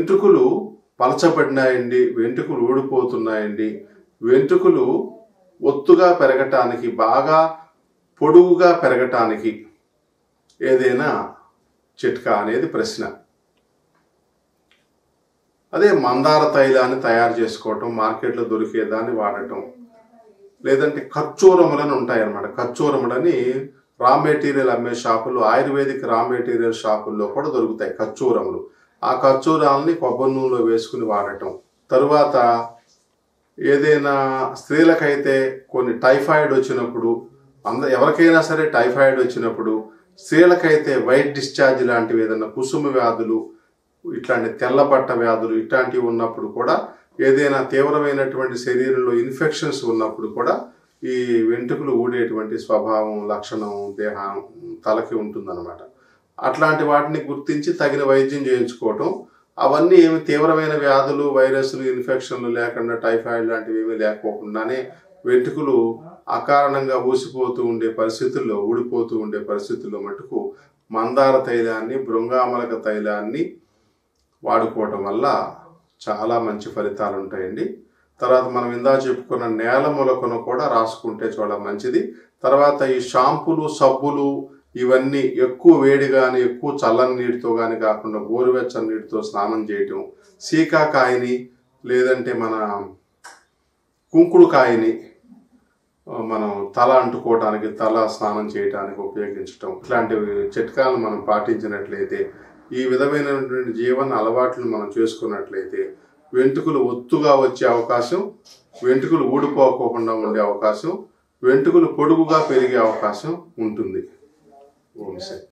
వెంట్రుకలు పలచబడినాయండి వెంట్రుకలు ఊడిపోతున్నాయండి వెంట్రుకలు ఒత్తుగా పెరగటానికి బాగా పొడుగుగా పెరగటానికి ఏదైనా చిట్కా అనేది ప్రశ్న అదే మందార తైలాన్ని తయారు చేసుకోవటం మార్కెట్లో దొరికేదాన్ని వాడటం లేదంటే ఖర్చూరములని ఉంటాయి అన్నమాట ఖర్చూరములని రా మెటీరియల్ అమ్మే షాపులు ఆయుర్వేదిక్ రా మెటీరియల్ షాపుల్లో కూడా దొరుకుతాయి ఖర్చూరములు ఆ ఖర్చూరాలని కొబ్బరి నూనెలో వేసుకుని వాడటం తరువాత ఏదైనా స్త్రీలకైతే కొన్ని టైఫాయిడ్ వచ్చినప్పుడు అంద ఎవరికైనా సరే టైఫాయిడ్ వచ్చినప్పుడు స్త్రీలకైతే వైట్ డిశ్చార్జ్ లాంటివి ఏదైనా కుసుమ వ్యాధులు ఇట్లాంటి తెల్లబట్ట వ్యాధులు ఇట్లాంటివి ఉన్నప్పుడు కూడా ఏదైనా తీవ్రమైనటువంటి శరీరంలో ఇన్ఫెక్షన్స్ ఉన్నప్పుడు కూడా ఈ వెంట్రుకలు ఊడేటువంటి స్వభావం లక్షణం దేహం తలకి ఉంటుందన్నమాట అట్లాంటి వాటిని గుర్తించి తగిన వైద్యం చేయించుకోవటం అవన్నీ ఏమి తీవ్రమైన వ్యాధులు వైరస్లు ఇన్ఫెక్షన్లు లేకుండా టైఫాయిడ్ లాంటివి ఏమీ లేకోకుండానే వెంట్రుకలు అకారణంగా ఊసిపోతూ ఉండే పరిస్థితుల్లో ఊడిపోతూ ఉండే పరిస్థితుల్లో మటుకు మందార తైలాన్ని బృంగామలక తైలాన్ని వాడుకోవటం వల్ల చాలా మంచి ఫలితాలు ఉంటాయండి తర్వాత మనం ఇందా చెప్పుకున్న నేల మొలకను కూడా రాసుకుంటే చాలా మంచిది తర్వాత ఈ షాంపులు సబ్బులు ఇవన్నీ ఎక్కువ వేడి కానీ ఎక్కువ చల్లని నీటితో కానీ కాకుండా గోరువెచ్చని నీటితో స్నానం చేయటం సీకాకాయని లేదంటే మన కుంకుడుకాయని ఆ, మనం తల అంటుకోవడానికి తల స్నానం చేయడానికి ఉపయోగించటం ఇట్లాంటి చిట్కాలను మనం పాటించినట్లయితే ఈ విధమైనటువంటి జీవన అలవాట్లను మనం చేసుకున్నట్లయితే వెంట్రుకలు ఒత్తుగా వచ్చే అవకాశం వెంట్రుకలు ఊడిపోకోకుండా ఉండే అవకాశం వెంట్రుకలు పొడుగుగా పెరిగే అవకాశం ఉంటుంది ఓం శాంతి